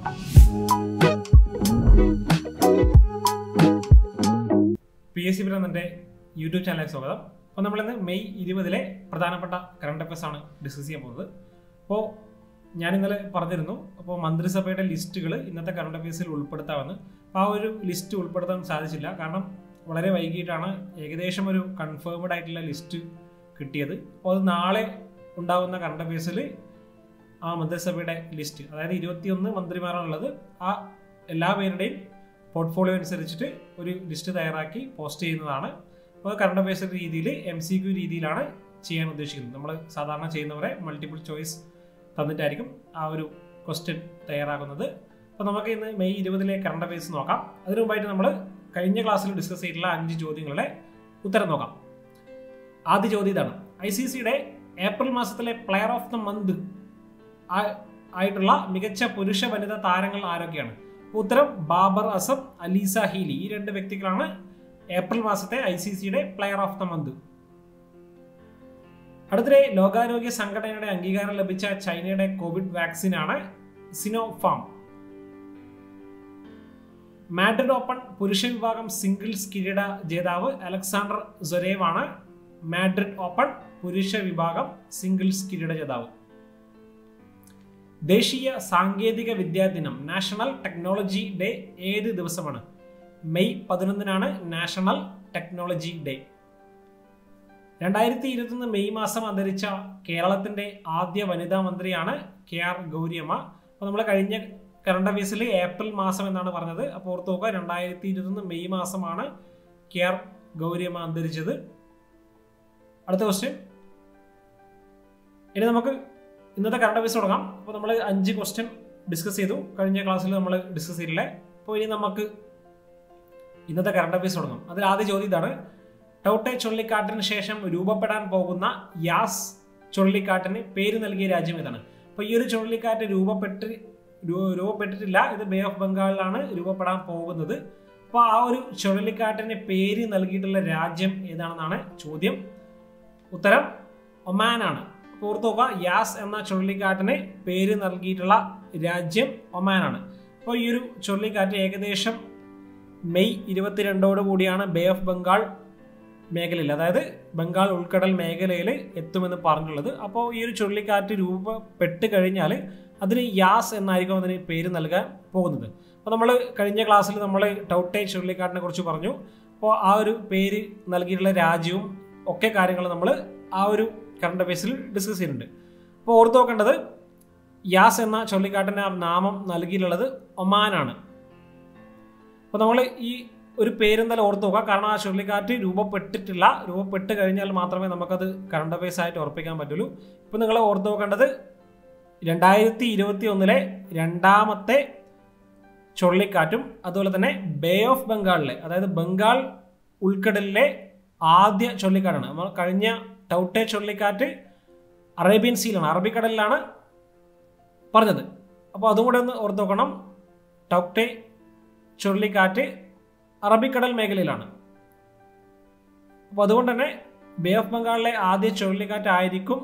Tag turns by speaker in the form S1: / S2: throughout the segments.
S1: P S C ബ്രഹ്മന്റെ YouTube ചാനലിലേക്ക് സ്വാഗതം അപ്പോൾ നമ്മളിന്ന് മെയ് ഇരുപതിലെ പ്രധാനപ്പെട്ട കറണ്ട് അഫയേഴ്സ് ആണ് ഡിസ്കസ് ചെയ്യാൻ പോകുന്നത് അപ്പോൾ ഞാൻ ഇന്നലെ പറഞ്ഞിരുന്നു അപ്പോൾ മന്ത്രിസഭയുടെ ലിസ്റ്റുകൾ ഇന്നത്തെ കറണ്ട് അഫയേഴ്സിൽ ഉൾപ്പെടുത്താമെന്ന് അപ്പോൾ ആ ഒരു ലിസ്റ്റ് ഉൾപ്പെടുത്താൻ സാധിച്ചില്ല കാരണം വളരെ വൈകിട്ടാണ് ഏകദേശം ഒരു കൺഫേംഡ് ആയിട്ടുള്ള ലിസ്റ്റ് കിട്ടിയത് അപ്പോൾ അത് നാളെ ഉണ്ടാകുന്ന കറണ്ട് അഫയേഴ്സിൽ ആ മന്ത്രിസഭയുടെ ലിസ്റ്റ് അതായത് ഇരുപത്തിയൊന്ന് മന്ത്രിമാരാണുള്ളത് ആ എല്ലാ പേരുടെയും പോർട്ട്ഫോളിയോ അനുസരിച്ചിട്ട് ഒരു ലിസ്റ്റ് തയ്യാറാക്കി പോസ്റ്റ് ചെയ്യുന്നതാണ് അപ്പോൾ കറണ്ട് അഫയേഴ്സ് രീതിയിൽ എം സി ക്യു രീതിയിലാണ് ചെയ്യാൻ ഉദ്ദേശിക്കുന്നത് നമ്മൾ സാധാരണ ചെയ്യുന്നവരെ മൾട്ടിപ്പിൾ ചോയ്സ് തന്നിട്ടായിരിക്കും ആ ഒരു ക്വസ്റ്റ്യൻ തയ്യാറാക്കുന്നത് അപ്പോൾ നമുക്ക് ഇന്ന് മെയ് ഇരുപതിലെ കറണ്ട് അഫയേഴ്സ് നോക്കാം അതിനു മുമ്പായിട്ട് നമ്മൾ കഴിഞ്ഞ ക്ലാസ്സിൽ ഡിസ്കസ് ചെയ്തിട്ടുള്ള അഞ്ച് ചോദ്യങ്ങളുടെ ഉത്തരം നോക്കാം ആദ്യ ചോദ്യം ഇതാണ് ഐ സി സിയുടെ ഏപ്രിൽ മാസത്തിലെ പ്ലെയർ ഓഫ് ദ മന്ത് ആയിട്ടുള്ള മികച്ച പുരുഷ വനിതാ താരങ്ങൾ ആരൊക്കെയാണ് ഉത്തരം ബാബർ അസം അലീസ ഹീലി ഈ രണ്ട് വ്യക്തികളാണ് ഏപ്രിൽ മാസത്തെ ഐ സി സിയുടെ പ്ലെയർ ഓഫ് ദ മന്ത് അടുത്തിടെ ലോകാരോഗ്യ സംഘടനയുടെ അംഗീകാരം ലഭിച്ച ചൈനയുടെ കോവിഡ് വാക്സിനാണ് സിനോഫാം മാഡ്രിഡ് ഓപ്പൺ പുരുഷ വിഭാഗം സിംഗിൾസ് കിരീട ജേതാവ് അലക്സാണ്ടർ സൊരേവ് ആണ് മാഡ്രിഡ് ഓപ്പൺ പുരുഷ വിഭാഗം സിംഗിൾസ് കിരീട ജേതാവ് ദേശീയ സാങ്കേതിക വിദ്യാ ദിനം നാഷണൽ ടെക്നോളജി ഡേ ഏത് ദിവസമാണ് മെയ് പതിനൊന്നിനാണ് നാഷണൽ ടെക്നോളജി ഡേ രണ്ടായിരത്തി ഇരുപത്തൊന്ന് മെയ് മാസം അന്തരിച്ച കേരളത്തിന്റെ ആദ്യ വനിതാ മന്ത്രിയാണ് കെ ആർ ഗൗരിയമ്മ അപ്പോൾ നമ്മൾ കഴിഞ്ഞ കറണ്ട് അഫയേഴ്സിൽ ഏപ്രിൽ മാസം എന്നാണ് പറഞ്ഞത് അപ്പോൾ ഓർത്ത് നോക്കുക രണ്ടായിരത്തി ഇരുപത്തൊന്ന് മെയ് മാസമാണ് കെ ആർ ഗൗരിയമ്മ അന്തരിച്ചത് അടുത്ത ക്വസ്റ്റ്യൻ ഇനി നമുക്ക് ഇന്നത്തെ കറണ്ട് അഫയേഴ്സ് തുടങ്ങാം അപ്പോൾ നമ്മൾ അഞ്ച് ക്വസ്റ്റ്യൻ ഡിസ്കസ് ചെയ്തു കഴിഞ്ഞ ക്ലാസ്സിൽ നമ്മൾ ഡിസ്കസ് ചെയ്തില്ലേ അപ്പോൾ ഇനി നമുക്ക് ഇന്നത്തെ കറണ്ട് അഫയേഴ്സ് തുടങ്ങാം അതിൽ ആദ്യ ചോദ്യം ഇതാണ് ടൗട്ടെ ചുഴലിക്കാറ്റിന് ശേഷം രൂപപ്പെടാൻ പോകുന്ന യാസ് ചുഴലിക്കാറ്റിന് പേര് നൽകിയ രാജ്യം ഏതാണ് അപ്പോൾ ഈ ഒരു ചുഴലിക്കാറ്റ് രൂപപ്പെട്ട് രൂപപ്പെട്ടിട്ടില്ല ഇത് ബേ ഓഫ് ബംഗാളിലാണ് രൂപപ്പെടാൻ പോകുന്നത് അപ്പോൾ ആ ഒരു ചുഴലിക്കാറ്റിന് പേര് നൽകിയിട്ടുള്ള രാജ്യം ഏതാണെന്നാണ് ചോദ്യം ഉത്തരം ഒമാനാണ് ഓർത്ത് നോക്കുക യാസ് എന്ന ചുഴലിക്കാറ്റിന് പേര് നൽകിയിട്ടുള്ള രാജ്യം ഒമാനാണ് അപ്പോൾ ഈ ഒരു ചുഴലിക്കാറ്റ് ഏകദേശം മെയ് ഇരുപത്തിരണ്ടോട് കൂടിയാണ് ബേ ഓഫ് ബംഗാൾ മേഖലയിൽ അതായത് ബംഗാൾ ഉൾക്കടൽ മേഖലയിൽ എത്തുമെന്ന് പറഞ്ഞുള്ളത് അപ്പോൾ ഈ ഒരു ചുഴലിക്കാറ്റ് രൂപപ്പെട്ട് കഴിഞ്ഞാൽ അതിന് യാസ് എന്നായിരിക്കും അതിന് പേര് നൽകാൻ പോകുന്നത് അപ്പോൾ നമ്മൾ കഴിഞ്ഞ ക്ലാസ്സിൽ നമ്മൾ ടൗട്ടെ ചുഴലിക്കാറ്റിനെ കുറിച്ച് പറഞ്ഞു അപ്പോൾ ആ ഒരു പേര് നൽകിയിട്ടുള്ള രാജ്യവും ഒക്കെ കാര്യങ്ങൾ നമ്മൾ ആ ഒരു കറണ്ട് അഫയേഴ്സിൽ ഡിസ്കസ് ചെയ്യുന്നുണ്ട് അപ്പോൾ ഓർത്ത് നോക്കേണ്ടത് യാസ് എന്ന ചുഴലിക്കാട്ടിന് നാമം നൽകിയിട്ടുള്ളത് ഒമാനാണ് അപ്പോൾ നമ്മൾ ഈ ഒരു പേരെന്തായാലും ഓർത്ത് നോക്കുക കാരണം ആ ചുഴലിക്കാറ്റ് രൂപപ്പെട്ടിട്ടില്ല രൂപപ്പെട്ട് കഴിഞ്ഞാൽ മാത്രമേ നമുക്കത് കറണ്ട് അഫയേഴ്സ് ആയിട്ട് ഉറപ്പിക്കാൻ പറ്റുള്ളൂ ഇപ്പം നിങ്ങൾ ഓർത്ത് നോക്കേണ്ടത് രണ്ടായിരത്തി ഇരുപത്തി ഒന്നിലെ രണ്ടാമത്തെ ചുഴലിക്കാറ്റും അതുപോലെ തന്നെ ബേ ഓഫ് ബംഗാളിലെ അതായത് ബംഗാൾ ഉൾക്കടലിലെ ആദ്യ ചുഴലിക്കാറ്റാണ് നമ്മൾ കഴിഞ്ഞ ടൗട്ടെ ചുഴലിക്കാറ്റ് അറേബ്യൻ സീലാണ് അറബിക്കടലിലാണ് പറഞ്ഞത് അപ്പോൾ അതും കൂടെ ഒന്ന് ഓർത്ത് നോക്കണം ടൗട്ടെ ചുഴലിക്കാറ്റ് അറബിക്കടൽ മേഖലയിലാണ് അപ്പോൾ അതുകൊണ്ട് തന്നെ ബേ ഓഫ് ബംഗാളിലെ ആദ്യ ചുഴലിക്കാറ്റ് ആയിരിക്കും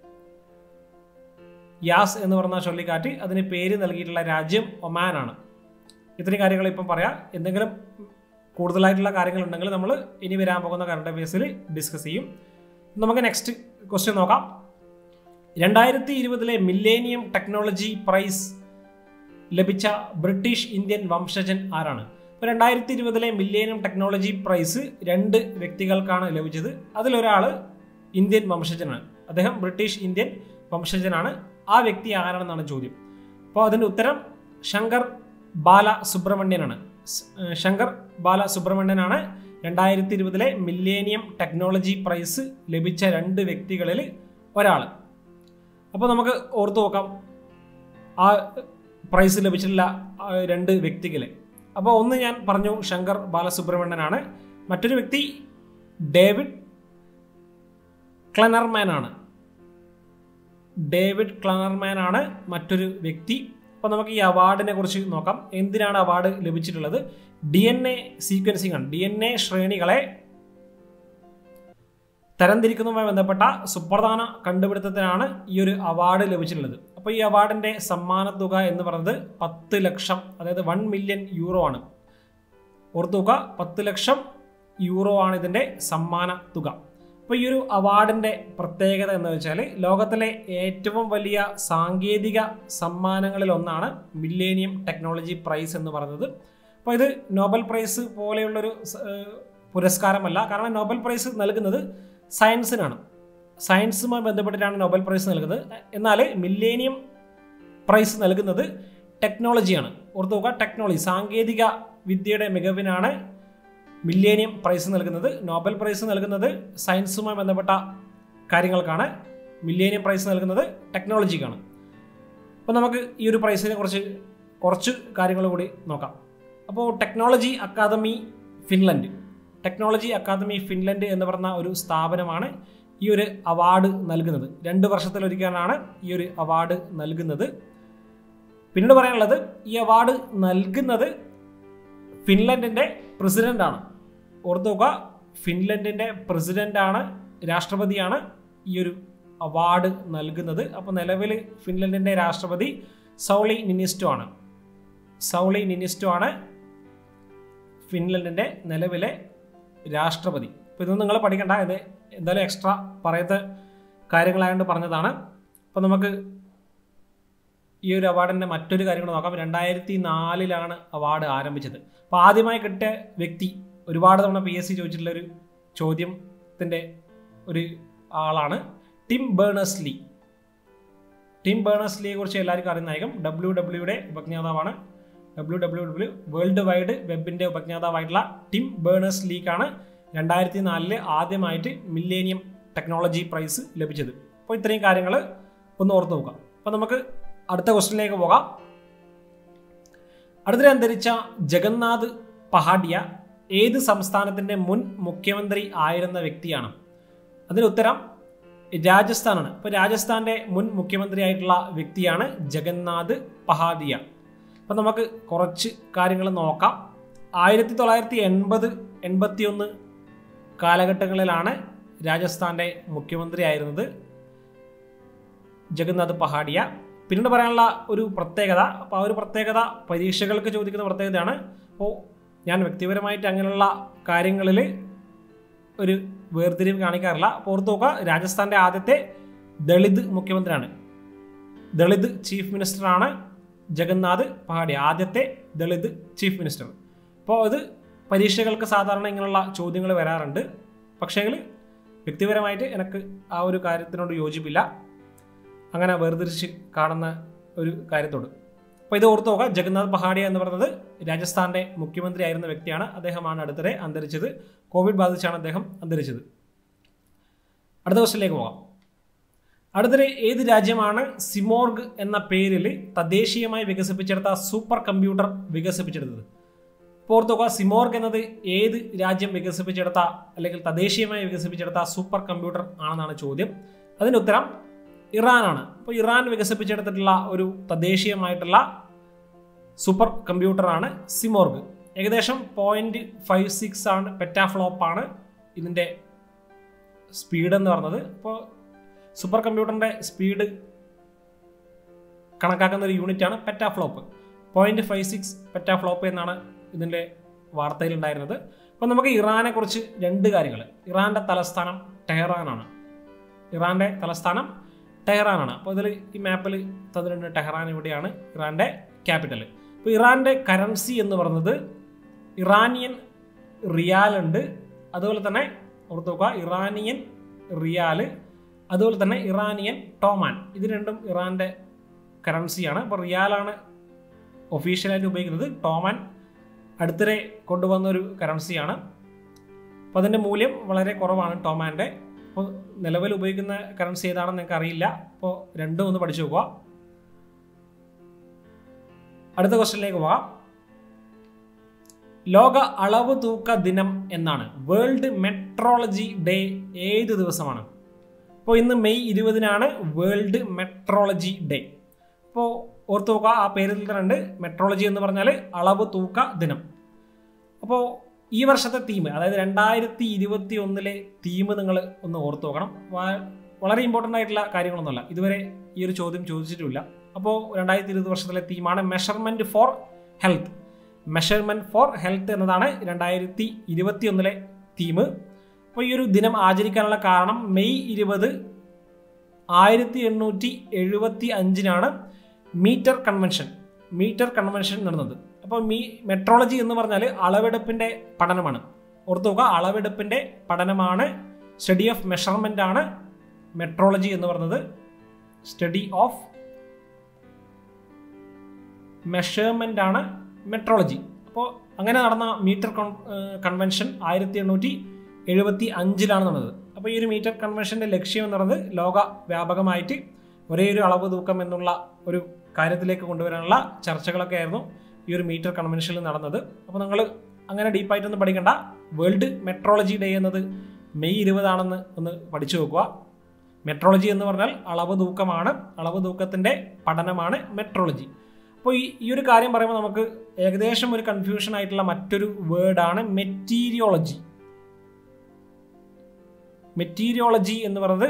S1: യാസ് എന്ന് പറഞ്ഞ ചുഴലിക്കാറ്റ് അതിന് പേര് നൽകിയിട്ടുള്ള രാജ്യം ഒമാനാണ് ഇത്രയും കാര്യങ്ങൾ ഇപ്പം പറയാം എന്തെങ്കിലും കൂടുതലായിട്ടുള്ള കാര്യങ്ങൾ ഉണ്ടെങ്കിൽ നമ്മൾ ഇനി വരാൻ പോകുന്ന കറണ്ട് അഫയേഴ്സിൽ ഡിസ്കസ് ചെയ്യും നമുക്ക് നെക്സ്റ്റ് ക്വസ്റ്റ്യൻ നോക്കാം രണ്ടായിരത്തി ഇരുപതിലെ മില്ലേനിയം ടെക്നോളജി പ്രൈസ് ലഭിച്ച ബ്രിട്ടീഷ് ഇന്ത്യൻ വംശജൻ ആരാണ് ഇപ്പോൾ രണ്ടായിരത്തി ഇരുപതിലെ മില്ലേനിയം ടെക്നോളജി പ്രൈസ് രണ്ട് വ്യക്തികൾക്കാണ് ലഭിച്ചത് അതിലൊരാൾ ഇന്ത്യൻ വംശജനാണ് അദ്ദേഹം ബ്രിട്ടീഷ് ഇന്ത്യൻ വംശജനാണ് ആ വ്യക്തി ആരാണെന്നാണ് ചോദ്യം അപ്പോൾ അതിൻ്റെ ഉത്തരം ശങ്കർ ബാല സുബ്രഹ്മണ്യനാണ് ശങ്കർ ബാല സുബ്രഹ്മണ്യനാണ് രണ്ടായിരത്തി ഇരുപതിലെ മില്ലേനിയം ടെക്നോളജി പ്രൈസ് ലഭിച്ച രണ്ട് വ്യക്തികളിൽ ഒരാൾ അപ്പോൾ നമുക്ക് ഓർത്തു നോക്കാം ആ പ്രൈസ് ലഭിച്ചിട്ടില്ല രണ്ട് വ്യക്തികളെ അപ്പോൾ ഒന്ന് ഞാൻ പറഞ്ഞു ശങ്കർ ബാലസുബ്രഹ്മണ്യനാണ് മറ്റൊരു വ്യക്തി ഡേവിഡ് ക്ലനർമാൻ ആണ് ഡേവിഡ് ക്ലനർമാൻ ആണ് മറ്റൊരു വ്യക്തി അപ്പോൾ നമുക്ക് ഈ അവാർഡിനെ കുറിച്ച് നോക്കാം എന്തിനാണ് അവാർഡ് ലഭിച്ചിട്ടുള്ളത് ഡി എൻ എ സീക്വൻസിംഗ് ആണ് ഡി എൻ എ ശ്രേണികളെ തരംതിരിക്കുന്നതുമായി ബന്ധപ്പെട്ട സുപ്രധാന കണ്ടുപിടുത്തത്തിനാണ് ഈ ഒരു അവാർഡ് ലഭിച്ചിട്ടുള്ളത് അപ്പോൾ ഈ അവാർഡിൻ്റെ സമ്മാന തുക എന്ന് പറയുന്നത് പത്ത് ലക്ഷം അതായത് വൺ മില്യൺ യൂറോ ആണ് ഓർത്തുക പത്ത് ലക്ഷം യൂറോ ആണ് ഇതിൻ്റെ സമ്മാന തുക അപ്പോൾ ഈ ഒരു അവാർഡിൻ്റെ പ്രത്യേകത എന്ന് വെച്ചാൽ ലോകത്തിലെ ഏറ്റവും വലിയ സാങ്കേതിക സമ്മാനങ്ങളിൽ ഒന്നാണ് മില്ലേനിയം ടെക്നോളജി പ്രൈസ് എന്ന് പറയുന്നത് അപ്പോൾ ഇത് നോബൽ പ്രൈസ് പോലെയുള്ളൊരു സ- ഏഹ് പുരസ്കാരമല്ല കാരണം നോബൽ പ്രൈസ് നൽകുന്നത് സയൻസിനാണ് സയൻസുമായി ബന്ധപ്പെട്ടിട്ടാണ് നോബൽ പ്രൈസ് നൽകുന്നത് എന്നാൽ മില്ലേനിയം പ്രൈസ് നൽകുന്നത് ടെക്നോളജിയാണ് ഓർത്ത് നോക്കുക ടെക്നോളജി സാങ്കേതിക വിദ്യയുടെ മികവിനാണ് മില്ലേനിയം പ്രൈസ് നൽകുന്നത് നോബൽ പ്രൈസ് നൽകുന്നത് സയൻസുമായി ബന്ധപ്പെട്ട കാര്യങ്ങൾക്കാണ് മില്ലേനിയം പ്രൈസ് നൽകുന്നത് ടെക്നോളജിക്കാണ് അപ്പോൾ നമുക്ക് ഈ ഒരു പ്രൈസിനെ കുറിച്ച് കുറച്ച് കാര്യങ്ങൾ കൂടി നോക്കാം അപ്പോൾ technology academy Finland technology academy Finland എന്ന് പറഞ്ഞ ഒരു സ്ഥാപനമാണ് ഈ ഒരു അവാർഡ് നൽകുന്നത് രണ്ട് വർഷത്തിലൊരിക്കലാണ് ഈ ഒരു അവാർഡ് നൽകുന്നത് പിന്നീട് പറയാനുള്ളത് ഈ അവാർഡ് നൽകുന്നത് ഫിൻലൻഡിൻ്റെ പ്രസിഡൻ്റാണ് ഓർത്ത് നോക്കുക ഫിൻലൻഡിൻ്റെ പ്രസിഡൻ്റാണ് രാഷ്ട്രപതിയാണ് ഈ ഒരു അവാർഡ് നൽകുന്നത് അപ്പോൾ നിലവിൽ ഫിൻലൻഡിൻ്റെ രാഷ്ട്രപതി സൗളി നിനിസ്റ്റോ ആണ് സൗളി നിനിസ്റ്റോ ആണ് ഫിൻലൻഡിൻ്റെ നിലവിലെ രാഷ്ട്രപതി അപ്പോൾ ഇതൊന്നും നിങ്ങൾ പഠിക്കണ്ട ഇത് എന്തായാലും എക്സ്ട്രാ പറയുന്ന കാര്യങ്ങളായതുകൊണ്ട് പറഞ്ഞതാണ് അപ്പോൾ നമുക്ക് ഈ ഒരു അവാർഡിൻ്റെ മറ്റൊരു കാര്യം കൂടെ നോക്കാം രണ്ടായിരത്തി നാലിലാണ് അവാർഡ് ആരംഭിച്ചത് അപ്പോൾ ആദ്യമായി കിട്ടിയ വ്യക്തി ഒരുപാട് തവണ പി എസ് സി ചോദിച്ചിട്ടുള്ള ഒരു ചോദ്യത്തിൻ്റെ ഒരു ആളാണ് Tim Berners Lee Tim Berners ലീയെ കുറിച്ച് എല്ലാവർക്കും അറിയുന്നതായിരിക്കും ഡബ്ല്യു ഡബ്ല്യുടെ ഉപജ്ഞാതാവാണ് W W W world wide വെബിൻ്റെ ഉപജ്ഞാതാവായിട്ടുള്ള ടിം ബേണേഴ്സ് ലീക്കാണ് രണ്ടായിരത്തി നാലില് ആദ്യമായിട്ട് മില്ലേനിയം ടെക്നോളജി പ്രൈസ് ലഭിച്ചത് അപ്പോൾ ഇത്രയും കാര്യങ്ങൾ ഒന്ന് ഓർത്ത് നോക്കാം അപ്പോൾ നമുക്ക് അടുത്ത ക്വസ്റ്റിനിലേക്ക് പോകാം അടുത്തിടെ അന്തരിച്ച ജഗന്നാഥ് പഹാഡിയ ഏത് സംസ്ഥാനത്തിൻ്റെ മുൻ മുഖ്യമന്ത്രി ആയിരുന്ന വ്യക്തിയാണ് അതിന് ഉത്തരം രാജസ്ഥാനാണ് ഇപ്പോൾ രാജസ്ഥാൻ്റെ മുൻ മുഖ്യമന്ത്രി ആയിട്ടുള്ള വ്യക്തിയാണ് ജഗന്നാഥ് പഹാദിയ അപ്പം നമുക്ക് കുറച്ച് കാര്യങ്ങൾ നോക്കാം ആയിരത്തി തൊള്ളായിരത്തി എൺപത് എൺപത്തി ഒന്ന് കാലഘട്ടങ്ങളിലാണ് രാജസ്ഥാൻ്റെ മുഖ്യമന്ത്രി ആയിരുന്നത് ജഗന്നാഥ് പഹാഡിയ പിന്നീട് പറയാനുള്ള ഒരു പ്രത്യേകത അപ്പോൾ ആ ഒരു പ്രത്യേകത പരീക്ഷകൾക്ക് ചോദിക്കുന്ന പ്രത്യേകതയാണ് അപ്പോൾ ഞാൻ വ്യക്തിപരമായിട്ട് അങ്ങനെയുള്ള കാര്യങ്ങളിൽ ഒരു വേർതിരിവ് കാണിക്കാറില്ല അപ്പോൾ ഓർത്ത് നോക്കുക രാജസ്ഥാൻ്റെ ആദ്യത്തെ ദളിത് മുഖ്യമന്ത്രിയാണ് ദളിത് ചീഫ് മിനിസ്റ്ററാണ് ജഗന്നാഥ് പഹാഡിയ ആദ്യത്തെ ദളിത് ചീഫ് മിനിസ്റ്റർ അപ്പോൾ അത് പരീക്ഷകൾക്ക് സാധാരണ ഇങ്ങനെയുള്ള ചോദ്യങ്ങൾ വരാറുണ്ട് പക്ഷേങ്കിൽ വ്യക്തിപരമായിട്ട് എനിക്ക് ആ ഒരു കാര്യത്തിനോട് യോജിപ്പില്ല അങ്ങനെ വേർതിരിച്ച് കാണുന്ന ഒരു കാര്യത്തോട് അപ്പോൾ ഇത് ഓർത്ത് നോക്കുക ജഗന്നാഥ് പഹാഡിയ എന്ന് പറയുന്നത് രാജസ്ഥാന്റെ മുഖ്യമന്ത്രി ആയിരുന്ന വ്യക്തിയാണ് അദ്ദേഹമാണ് അടുത്തിടെ അന്തരിച്ചത് കോവിഡ് ബാധിച്ചാണ് അദ്ദേഹം അന്തരിച്ചത് അടുത്ത ക്വസ്റ്റിലേക്ക് പോകാം അടുത്തിടെ ഏത് രാജ്യമാണ് സിമോർഗ് എന്ന പേരിൽ തദ്ദേശീയമായി വികസിപ്പിച്ചെടുത്ത സൂപ്പർ കമ്പ്യൂട്ടർ വികസിപ്പിച്ചെടുത്തത് ഓർത്ത് നോക്കുക സിമോർഗ് എന്നത് ഏത് രാജ്യം വികസിപ്പിച്ചെടുത്ത അല്ലെങ്കിൽ തദ്ദേശീയമായി വികസിപ്പിച്ചെടുത്ത സൂപ്പർ കമ്പ്യൂട്ടർ ആണെന്നാണ് ചോദ്യം അതിന് ഉത്തരം ഇറാനാണ് അപ്പോൾ ഇറാൻ വികസിപ്പിച്ചെടുത്തിട്ടുള്ള ഒരു തദ്ദേശീയമായിട്ടുള്ള സൂപ്പർ കമ്പ്യൂട്ടറാണ് സിമോർഗ് ഏകദേശം പോയിന്റ് ഫൈവ് സിക്സ് ആണ് പെറ്റാഫ്ലോപ്പാണ് ഇതിൻ്റെ സ്പീഡ് എന്ന് പറഞ്ഞത് അപ്പോൾ സൂപ്പർ കമ്പ്യൂട്ടറിൻ്റെ സ്പീഡ് കണക്കാക്കുന്ന ഒരു യൂണിറ്റാണ് petaflop point five six petaflop എന്നാണ് ഇതിൻ്റെ വാർത്തയിലുണ്ടായിരുന്നത് അപ്പോൾ നമുക്ക് ഇറാനെ കുറിച്ച് രണ്ട് കാര്യങ്ങൾ ഇറാൻ്റെ തലസ്ഥാനം ടെഹ്റാനാണ് ഇറാൻ്റെ തലസ്ഥാനം ടെഹ്റാനാണ് അപ്പോൾ ഇതിൽ ഈ മാപ്പിൽ തന്നിട്ടുണ്ട് ടെഹ്റാൻ ഇവിടെയാണ് ഇറാൻ്റെ ക്യാപിറ്റൽ അപ്പോൾ ഇറാൻ്റെ കറൻസി എന്ന് പറയുന്നത് ഇറാനിയൻ റിയാൽ ഉണ്ട് അതുപോലെ തന്നെ ഓർത്ത് നോക്കുക ഇറാനിയൻ റിയാൽ അതുപോലെ തന്നെ ഇറാനിയൻ ടോമാൻ ഇത് രണ്ടും ഇറാൻ്റെ കറൻസിയാണ് അപ്പോൾ റിയാലാണ് ഒഫീഷ്യലായിട്ട് ഉപയോഗിക്കുന്നത് ടോമാൻ അടുത്തിടെ കൊണ്ടുവന്ന ഒരു കറൻസിയാണ് അപ്പോൾ അതിൻ്റെ മൂല്യം വളരെ കുറവാണ് ടോമാൻ്റെ അപ്പോൾ നിലവിൽ ഉപയോഗിക്കുന്ന കറൻസി ഏതാണെന്ന് നിങ്ങൾക്ക് അറിയില്ല അപ്പോൾ രണ്ടും ഒന്ന് പഠിച്ചു നോക്കുക അടുത്ത ക്വസ്റ്റ്യനിലേക്ക് പോകാം ലോക അളവ് തൂക്ക ദിനം എന്നാണ് വേൾഡ് മെട്രോളജി ഡേ ഏത് ദിവസമാണ് അപ്പോൾ ഇന്ന് മെയ് ഇരുപതിനാണ് വേൾഡ് മെട്രോളജി ഡേ അപ്പോൾ ഓർത്ത് നോക്കുക ആ പേരിൽ തന്നെ ഉണ്ട് മെട്രോളജി എന്ന് പറഞ്ഞാൽ അളവ് തൂക്ക ദിനം അപ്പോൾ ഈ വർഷത്തെ തീം അതായത് രണ്ടായിരത്തി ഇരുപത്തി ഒന്നിലെ തീം നിങ്ങൾ ഒന്ന് ഓർത്ത് നോക്കണം വ- വളരെ ഇമ്പോർട്ടൻ്റ് ആയിട്ടുള്ള കാര്യങ്ങളൊന്നുമല്ല ഇതുവരെ ഈ ഒരു ചോദ്യം ചോദിച്ചിട്ടില്ല അപ്പോൾ രണ്ടായിരത്തി ഇരുപത് വർഷത്തിലെ തീമാണ് measurement for health measurement for health എന്നതാണ് രണ്ടായിരത്തി ഇരുപത്തി ഒന്നിലെ തീം അപ്പോൾ ഈ ഒരു ദിനം ആചരിക്കാനുള്ള കാരണം മെയ് ഇരുപത് ആയിരത്തി എണ്ണൂറ്റി എഴുപത്തി അഞ്ചിനാണ് മീറ്റർ കൺവെൻഷൻ മീറ്റർ കൺവെൻഷൻ നടന്നത് അപ്പോൾ മീ മെട്രോളജി എന്ന് പറഞ്ഞാൽ അളവെടുപ്പിൻ്റെ പഠനമാണ് ഓർത്തു നോക്കുക അളവെടുപ്പിൻ്റെ പഠനമാണ് സ്റ്റഡി ഓഫ് മെഷർമെൻ്റ് ആണ് മെട്രോളജി എന്ന് പറയുന്നത് സ്റ്റഡി ഓഫ് മെഷർമെൻ്റ് ആണ് മെട്രോളജി അപ്പോൾ അങ്ങനെ നടന്ന മീറ്റർ കൺവെൻഷൻ ആയിരത്തി എണ്ണൂറ്റി എഴുപത്തി അഞ്ചിലാണ് നടന്നത് അപ്പോൾ ഈ ഒരു മീറ്റർ കൺവെൻഷൻ്റെ ലക്ഷ്യം എന്ന് പറയുന്നത് ലോക വ്യാപകമായിട്ട് ഒരേ ഒരു അളവ് തൂക്കം എന്നുള്ള ഒരു കാര്യത്തിലേക്ക് കൊണ്ടുവരാനുള്ള ചർച്ചകളൊക്കെ ആയിരുന്നു ഈ ഒരു മീറ്റർ കൺവെൻഷനിൽ നടന്നത് അപ്പോൾ നിങ്ങൾ അങ്ങനെ ഡീപ്പായിട്ടൊന്നും പഠിക്കണ്ട വേൾഡ് മെട്രോളജി ഡേ എന്നത് മെയ് ഇരുപതാണെന്ന് ഒന്ന് പഠിച്ചു നോക്കുക മെട്രോളജി എന്ന് പറഞ്ഞാൽ അളവ് തൂക്കമാണ് അളവ് തൂക്കത്തിൻ്റെ പഠനമാണ് മെട്രോളജി അപ്പോൾ ഈ ഈ ഒരു കാര്യം പറയുമ്പോൾ നമുക്ക് ഏകദേശം ഒരു കൺഫ്യൂഷൻ ആയിട്ടുള്ള മറ്റൊരു വേർഡാണ് മെറ്റീരിയോളജി മെറ്റീരിയോളജി എന്ന് പറയുന്നത്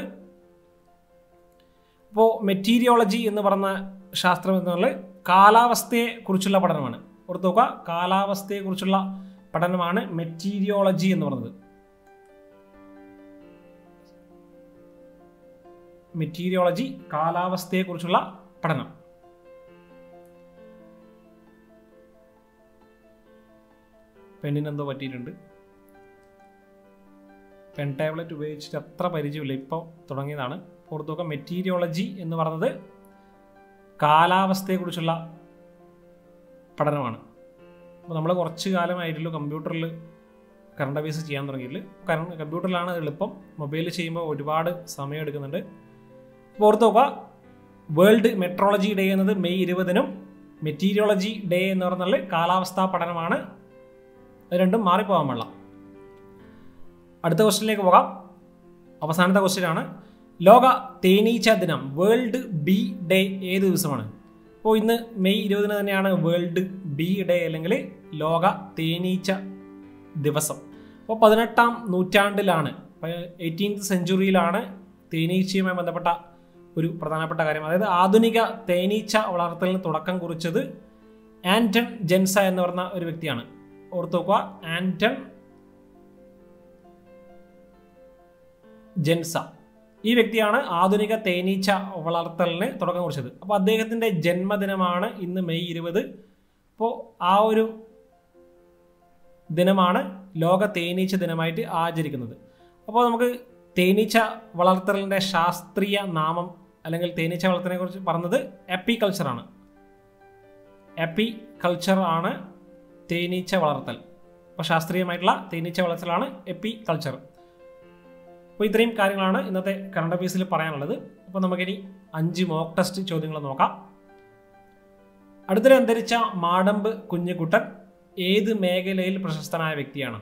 S1: ഇപ്പോൾ മെറ്റീരിയോളജി എന്ന് പറഞ്ഞ ശാസ്ത്രം എന്ന് പറഞ്ഞാൽ കാലാവസ്ഥയെ കുറിച്ചുള്ള പഠനമാണ് ഓർത്ത് നോക്കുക കാലാവസ്ഥയെ കുറിച്ചുള്ള പഠനമാണ് മെറ്റീരിയോളജി എന്ന് പറയുന്നത് മെറ്റീരിയോളജി കാലാവസ്ഥയെ കുറിച്ചുള്ള പഠനം പെണ്ണിന് എന്തോ പറ്റിയിട്ടുണ്ട് പെൻ ടാബ്ലറ്റ് ഉപയോഗിച്ചിട്ട് അത്ര പരിചയമില്ല ഇപ്പോൾ തുടങ്ങിയതാണ് ഓർത്ത് നോക്കാം മെറ്റീരിയോളജി എന്ന് പറയുന്നത് കാലാവസ്ഥയെക്കുറിച്ചുള്ള പഠനമാണ് അപ്പോൾ നമ്മൾ കുറച്ച് കാലമായിട്ടുള്ളൂ കമ്പ്യൂട്ടറിൽ കറണ്ട് അഫയേഴ്സ് ചെയ്യാൻ തുടങ്ങിയിട്ടില്ല കാരണം കമ്പ്യൂട്ടറിലാണ് എളുപ്പം മൊബൈലിൽ ചെയ്യുമ്പോൾ ഒരുപാട് സമയം എടുക്കുന്നുണ്ട് അപ്പോൾ ഓർത്ത് നോക്കുക വേൾഡ് മെട്രോളജി ഡേ എന്നത് മെയ് ഇരുപതിനും മെറ്റീരിയോളജി ഡേ എന്ന് പറഞ്ഞാൽ കാലാവസ്ഥാ പഠനമാണ് അത് രണ്ടും മാറിപ്പോകാൻ പാടില്ല അടുത്ത ക്വസ്റ്റ്യനിലേക്ക് പോകാം അവസാനത്തെ ക്വസ്റ്റ്യൻ ആണ് ലോക തേനീച്ച ദിനം വേൾഡ് ബി ഡേ ഏത് ദിവസമാണ് അപ്പോൾ ഇന്ന് മെയ് ഇരുപതിന് തന്നെയാണ് വേൾഡ് ബി ഡേ അല്ലെങ്കിൽ ലോക തേനീച്ച ദിവസം അപ്പോൾ പതിനെട്ടാം നൂറ്റാണ്ടിലാണ് എയ്റ്റീൻത് സെഞ്ചുറിയിലാണ് തേനീച്ചയുമായി ബന്ധപ്പെട്ട ഒരു പ്രധാനപ്പെട്ട കാര്യം അതായത് ആധുനിക തേനീച്ച വളർത്തലിന് തുടക്കം കുറിച്ചത് ആൻറ്റൺ ജെൻസ എന്ന് പറഞ്ഞ ഒരു വ്യക്തിയാണ് ഓർത്ത് നോക്കുക ആൻറ്റൺ ജെൻസ ഈ വ്യക്തിയാണ് ആധുനിക തേനീച്ച വളർത്തലിന് തുടക്കം കുറിച്ചത് അപ്പോൾ അദ്ദേഹത്തിൻ്റെ ജന്മദിനമാണ് ഇന്ന് മെയ് ഇരുപത് അപ്പോൾ ആ ഒരു ദിനമാണ് ലോക തേനീച്ച ദിനമായിട്ട് ആചരിക്കുന്നത് അപ്പോൾ നമുക്ക് തേനീച്ച വളർത്തലിൻ്റെ ശാസ്ത്രീയ നാമം അല്ലെങ്കിൽ തേനീച്ച വളർത്തലിനെ കുറിച്ച് പറഞ്ഞത് എപ്പി കൾച്ചറാണ് എപ്പി കൾച്ചർ ആണ് തേനീച്ച വളർത്തൽ അപ്പോൾ ശാസ്ത്രീയമായിട്ടുള്ള തേനീച്ച വളർത്തലാണ് എപ്പി കൾച്ചർ അപ്പോൾ ഇത്രയും കാര്യങ്ങളാണ് ഇന്നത്തെ കറണ്ട് അഫയേഴ്സിൽ പറയാനുള്ളത് അപ്പോൾ നമുക്കിനി അഞ്ച് മോക്ക് ടെസ്റ്റ് ചോദ്യങ്ങൾ നോക്കാം അടുത്തിടെ അന്തരിച്ച മാടമ്പ് കുഞ്ഞുകുട്ടൻ ഏത് മേഖലയിൽ പ്രശസ്തനായ വ്യക്തിയാണ്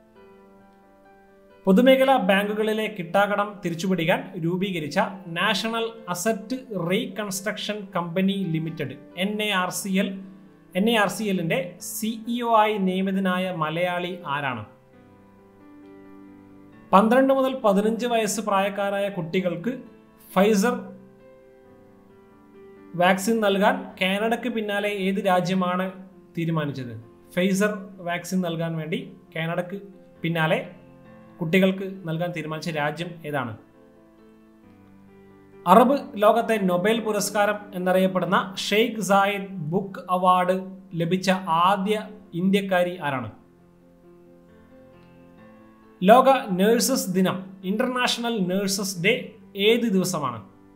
S1: പൊതുമേഖലാ ബാങ്കുകളിലെ കിട്ടാക്കടം തിരിച്ചുപിടിക്കാൻ രൂപീകരിച്ച national asset reconstruction company limited N A R C L N A R C എല്ലിന്റെ സിഇഒ ആയി നിയമിതനായ മലയാളി ആരാണ് പന്ത്രണ്ട് മുതൽ പതിനഞ്ച് വയസ്സ് പ്രായക്കാരായ കുട്ടികൾക്ക് ഫൈസർ വാക്സിൻ നൽകാൻ കാനഡയ്ക്ക് പിന്നാലെ ഏത് രാജ്യമാണ് തീരുമാനിച്ചത് ഫൈസർ വാക്സിൻ നൽകാൻ വേണ്ടി കാനഡയ്ക്ക് പിന്നാലെ കുട്ടികൾക്ക് നൽകാൻ തീരുമാനിച്ച രാജ്യം ഏതാണ് അറബ് ലോകത്തെ നൊബേൽ പുരസ്കാരം എന്നറിയപ്പെടുന്ന ഷെയ്ഖ് സായിദ് ബുക്ക് അവാർഡ് ലഭിച്ച ആദ്യ ഇന്ത്യക്കാരി ആരാണ് ലോക നഴ്സസ് ദിനം ഇന്റർനാഷണൽ നഴ്സസ് ഡേ ഏത് ദിവസമാണ്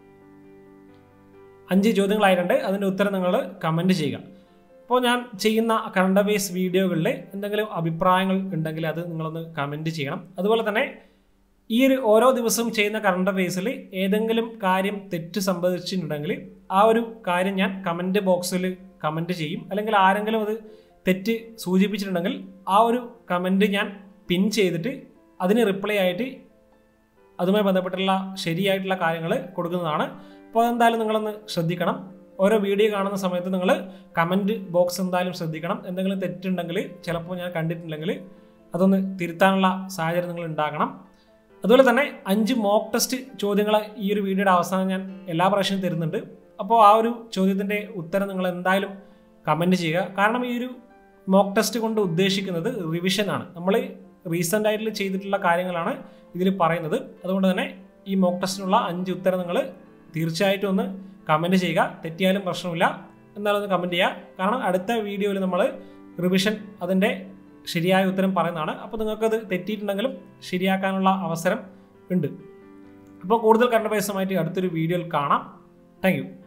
S1: അഞ്ച് ചോദ്യങ്ങളായിട്ടുണ്ട് അതിൻ്റെ ഉത്തരം നിങ്ങൾ കമൻറ്റ് ചെയ്യുക അപ്പോൾ ഞാൻ ചെയ്യുന്ന കറണ്ട് അഫയേഴ്സ് വീഡിയോകളിൽ എന്തെങ്കിലും അഭിപ്രായങ്ങൾ ഉണ്ടെങ്കിൽ അത് നിങ്ങളൊന്ന് കമൻറ്റ് ചെയ്യണം അതുപോലെ തന്നെ ഈ ഒരു ഓരോ ദിവസവും ചെയ്യുന്ന കറണ്ട് അഫയേഴ്സിൽ ഏതെങ്കിലും കാര്യം തെറ്റ് സംഭവിച്ചിട്ടുണ്ടെങ്കിൽ ആ ഒരു കാര്യം ഞാൻ കമൻറ്റ് ബോക്സിൽ കമൻറ്റ് ചെയ്യും അല്ലെങ്കിൽ ആരെങ്കിലും അത് തെറ്റ് സൂചിപ്പിച്ചിട്ടുണ്ടെങ്കിൽ ആ ഒരു കമൻറ്റ് ഞാൻ പിൻ ചെയ്തിട്ട് അതിന് റിപ്ലൈ ആയിട്ട് അതുമായി ബന്ധപ്പെട്ടുള്ള ശരിയായിട്ടുള്ള കാര്യങ്ങൾ കൊടുക്കുന്നതാണ് അപ്പോൾ അതെന്തായാലും നിങ്ങളൊന്ന് ശ്രദ്ധിക്കണം ഓരോ വീഡിയോ കാണുന്ന സമയത്ത് നിങ്ങൾ കമൻറ്റ് ബോക്സ് എന്തായാലും ശ്രദ്ധിക്കണം എന്തെങ്കിലും തെറ്റുണ്ടെങ്കിൽ ചിലപ്പോൾ ഞാൻ കണ്ടിട്ടുണ്ടെങ്കിൽ അതൊന്ന് തിരുത്താനുള്ള സാഹചര്യം നിങ്ങൾ ഉണ്ടാക്കണം അതുപോലെ തന്നെ അഞ്ച് മോക്ക് ടെസ്റ്റ് ചോദ്യങ്ങൾ ഈ ഒരു വീഡിയോയുടെ അവസാനം ഞാൻ എല്ലാ പ്രാവശ്യവും തരുന്നുണ്ട് അപ്പോൾ ആ ഒരു ചോദ്യത്തിൻ്റെ ഉത്തരം നിങ്ങൾ എന്തായാലും കമൻറ്റ് ചെയ്യുക കാരണം ഈ ഒരു മോക്ക് ടെസ്റ്റ് കൊണ്ട് ഉദ്ദേശിക്കുന്നത് റിവിഷൻ ആണ് നമ്മൾ റീസെൻ്റ് ആയിട്ട് ചെയ്തിട്ടുള്ള കാര്യങ്ങളാണ് ഇതിൽ പറയുന്നത് അതുകൊണ്ട് തന്നെ ഈ മോക്ക് ടെസ്റ്റിനുള്ള അഞ്ച് ഉത്തരം നിങ്ങൾ തീർച്ചയായിട്ടും ഒന്ന് കമൻറ്റ് ചെയ്യുക തെറ്റിയാലും പ്രശ്നമില്ല എന്നാലും ഒന്ന് കമൻറ്റ് ചെയ്യുക കാരണം അടുത്ത വീഡിയോയിൽ നമ്മൾ റിവിഷൻ അതിൻ്റെ ശരിയായ ഉത്തരം പറയുന്നതാണ് അപ്പോൾ നിങ്ങൾക്കത് തെറ്റിയിട്ടുണ്ടെങ്കിലും ശരിയാക്കാനുള്ള അവസരം ഉണ്ട് അപ്പോൾ കൂടുതൽ കണ്ട അടുത്തൊരു വീഡിയോയിൽ കാണാം താങ്ക്